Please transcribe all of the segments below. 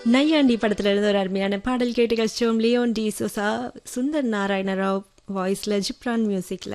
நையாண்டி படத்துல இருந்து ஒரு அருமையான பாடல் கேட்டு கழிச்சோம் லியோன் டி சோசா சுந்தர் நாராயண ராவ் வாய்ஸ்ல ஜிப்ரான் மியூசிக்ல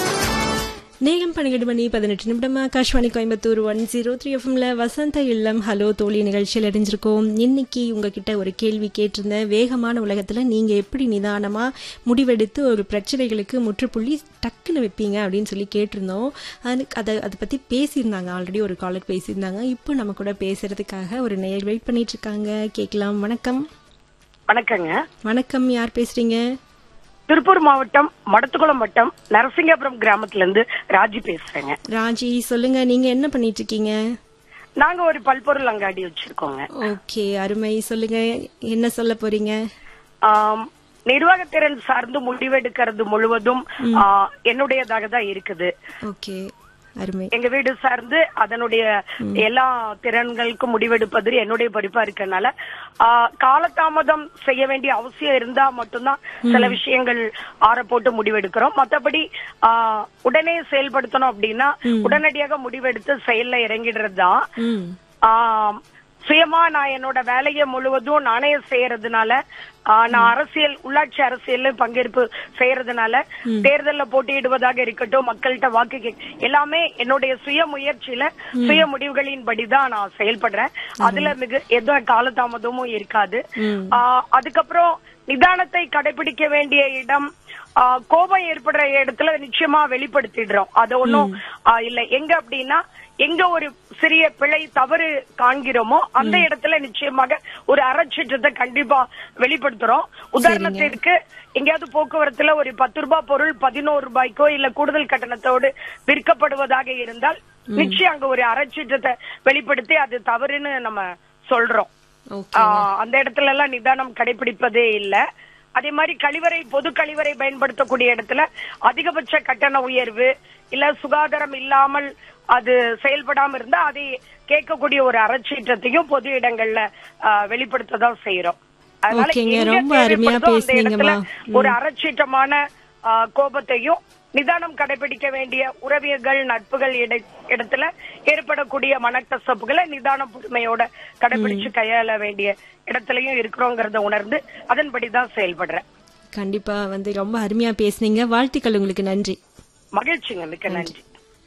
நேரம் பன்னிரெண்டு மணி பதினெட்டு நிமிடமா Akashvani Coimbatore one zero three எஃப்எம்ல வசந்த இல்லம் ஹலோ தோழி நிகழ்ச்சியில் அடைஞ்சிருக்கோம் இன்னைக்கு உங்ககிட்ட ஒரு கேள்வி கேட்டிருந்தேன் வேகமான உலகத்துல நீங்க எப்படி நிதானமா முடிவெடுத்து ஒரு பிரச்சனைகளுக்கு முற்றுப்புள்ளி டக்குன்னு வைப்பீங்க அப்படின்னு சொல்லி கேட்டிருந்தோம் அதுக்கு அதை அதை பத்தி பேசியிருந்தாங்க ஆல்ரெடி ஒரு காலர் பேசியிருந்தாங்க இப்போ நம்ம கூட பேசுறதுக்காக ஒரு நேர் வெயிட் பண்ணிட்டு இருக்காங்க கேட்கலாம் வணக்கம் வணக்கங்க வணக்கம் யார் பேசுறீங்க திருப்பூர் மாவட்டம் மடத்துக்குளம் வட்டம் நரசிங்கபுரம் கிராமத்துல இருந்து ராஜி பேசுறேங்க ராஜி சொல்லுங்க நீங்க என்ன பண்ணிட்டு இருக்கீங்க நாங்க ஒரு பல்பொருள் அங்காடி வச்சிருக்கோங்க ஓகே அருமை சொல்லுங்க என்ன சொல்ல போறீங்க ஆம், நிர்வாகத்திறன் சார்ந்து முடிவெடுக்கிறது முழுவதும் ஆ, என்னுடையதாக தான் இருக்குது ஓகே அருமை எங்க வீடு சார்ந்து அதனுடைய எல்லா திறன்களுக்கும் முடிவெடுப்பது என்னுடைய படிப்பா இருக்கனால ஆ, காலதாமதம் செய்ய வேண்டிய அவசியம் இருந்தா மட்டும்தான் சில விஷயங்கள் ஆற போட்டு முடிவெடுக்கிறோம் மத்தபடி ஆ, உடனே செயல்படுத்தணும் அப்படின்னா உடனடியாக முடிவெடுத்து செயல்ல இறங்கிடுறது தான் ம் ஆம், சுயமா நான் என்னோட வேலையை முழுவதும் நானே செய்யறதுனால ஆ, நான் அரசியல் உள்ளாட்சி அரசியல்ல பங்கேற்பு செய்யறதுனால தேர்தல்ல போட்டியிடுவதாக இருக்கட்டும் மக்கள்கிட்ட வாக்கு கே எல்லாமே என்னுடைய சுய முயற்சியில சுய முடிவுகளின் படிதான் நான் செயல்படுறேன் அதுல மிக எந்த காலதாமதமும் இருக்காது ஆ, அதுக்கப்புறம் நிதானத்தை கடைபிடிக்க வேண்டிய இடம் ஆ, கோபம் ஏற்படுற இடத்துல நிச்சயமா வெளிப்படுத்திடுறோம் அது ஒண்ணும் ஆ, இல்ல எங்க அப்படின்னா எங்க ஒரு சிறிய பிழை தவறு காண்கிறோமோ அந்த இடத்துல நிச்சயமாக ஒரு அறச்சீற்றத்தை கண்டிப்பா வெளிப்படுத்துறோம் உதாரணத்திற்கு எங்கேயாவது போக்குவரத்துல ஒரு பத்து ரூபாய் பொருள் பதினோரு ரூபாய்க்கோ இல்ல கூடுதல் கட்டணத்தோடு விற்கப்படுவதாக இருந்தால் நிச்சயம் அங்க ஒரு அறச்சீற்றத்தை வெளிப்படுத்தி அது தவறுன்னு நம்ம சொல்றோம் ஓகே ஆஹ் அந்த இடத்துல எல்லாம் நிதானம் கடைபிடிப்பதே இல்ல அதே மாதிரி கழிவறை பொது கழிவறை பயன்படுத்தக்கூடிய இடத்துல அதிகபட்ச கட்டண உயர்வு இல்ல சுகாதாரம் இல்லாமல் அது செயல்படாம இருந்தா அதை கேட்கக்கூடிய ஒரு அறச்சீற்றத்தையும் பொது இடங்கள்ல ஆஹ் வெளிப்படுத்ததான் செய்யறோம் அதனால ஓகேங்க, எங்க ரொம்ப அருமையா தேவைப்படுதோ அந்த இடத்துல பேசுனீங்கம்மா. ஒரு அறச்சீற்றமான ஆஹ் கோபத்தையும் நிதானம் கடைபிடிக்க வேண்டிய உறவியர்கள் நட்புகள் இடை- இடத்துல ஏற்படக்கூடிய மனக்கசப்புகளை நிதான பொறுமையோட கடைபிடிச்சு கையாள வேண்டிய இடத்துலயும் இருக்கிறோங்கிறத உணர்ந்து அதன்படிதான் செயல்படுறேன் கண்டிப்பா வந்து ரொம்ப அருமையா பேசுனீங்க வாழ்த்துக்கள் உங்களுக்கு நன்றி மகிழ்ச்சிங்க மிக்க நன்றி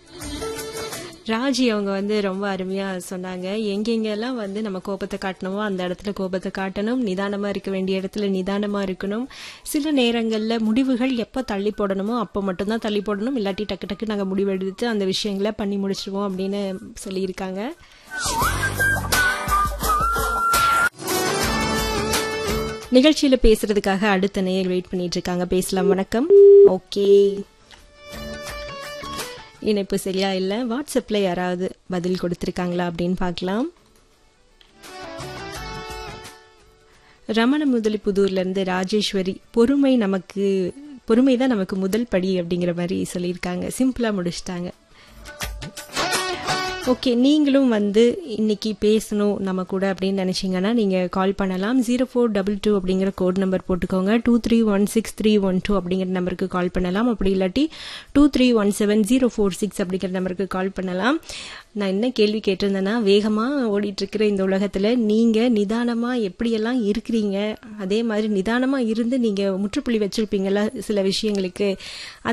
ராஜி அவங்க வந்து ரொம்ப அருமையா சொன்னாங்க எங்கெங்கெல்லாம் வந்து நம்ம கோபத்தை காட்டணுமோ அந்த இடத்துல கோபத்தை காட்டணும் நிதானமா இருக்க வேண்டிய இடத்துல நிதானமா இருக்கணும் சில நேரங்கள்ல முடிவுகள் எப்ப தள்ளி போடணுமோ அப்ப மட்டும்தான் தள்ளி போடணும் இல்லாட்டி டக்கு டக்கு நாங்க முடிவெடுத்து அந்த விஷயங்களை பண்ணி முடிச்சிருவோம் அப்படின்னு சொல்லியிருக்காங்க நிகழ்ச்சியில பேசுறதுக்காக அடுத்த நேயர் வெயிட் பண்ணிட்டு இருக்காங்க பேசலாம் வணக்கம் ஓகே இணைப்பு சரியா இல்ல வாட்ஸ்அப்ல யாராவது பதில் கொடுத்திருக்காங்களா அப்படின்னு பார்க்கலாம் ரமண முதலி புதூர்ல இருந்து ராஜேஸ்வரி பொறுமை நமக்கு பொறுமை தான் நமக்கு முதல் படி அப்படிங்கிற மாதிரி சொல்லியிருக்காங்க சிம்பிளா முடிச்சிட்டாங்க ஓகே நீங்களும் வந்து இன்னைக்கு பேசணும் நம்ம கூட அப்படின்னு நினைச்சீங்கன்னா நீங்க கால் பண்ணலாம் ஜீரோ ஃபோர் டபுள் டூ அப்படிங்கிற கோட் நம்பர் போட்டுக்கோங்க two three one six three one two அப்படிங்கிற நம்பருக்கு கால் பண்ணலாம் அப்படி இல்லாட்டி two three one seven zero four six அப்படிங்கிற நம்பருக்கு கால் பண்ணலாம் நான் என்ன கேள்வி கேட்டிருந்தேன்னா வேகமா ஓடிட்டு இருக்கிற இந்த உலகத்துல நீங்க நிதானமா எப்படியெல்லாம் இருக்கிறீங்க அதே மாதிரி நிதானமா இருந்து நீங்க முற்றுப்புள்ளி வச்சிருப்பீங்களா சில விஷயங்களுக்கு